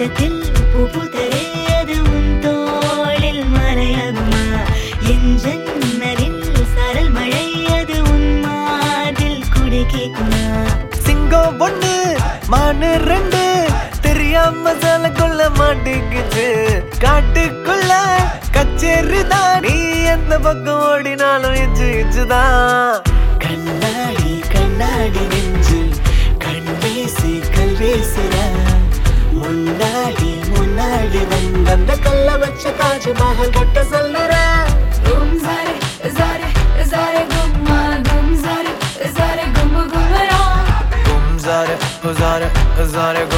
தோட்டத்தில் பூப்புதரே அது உன் தோளில் மறையாகுமா என் ஜன்னலில் சரல் மழை அது உன் மாதில் குடி கேக்குமா சிங்கம் ஒண்ணு மானு ரெண்டு தெரியாம சால கொள்ள மாட்டேங்குது காட்டுக்குள்ள கச்சேரி தான் நீ எந்த பக்கம் ஓடினாலும் இச்சு இச்சுதான் கண்ணாடி கண்ணாடி நெஞ்சு கண் பேசி கல் பேசுற முன்னாடி முன்னாடி வந்த கல்ல வச்ச தாஜ்மஹல் கட்ட சொல்லுற Gum zare, zare, zare gumma, gum zare, zare gum gum ra. Gum zare, zare, zare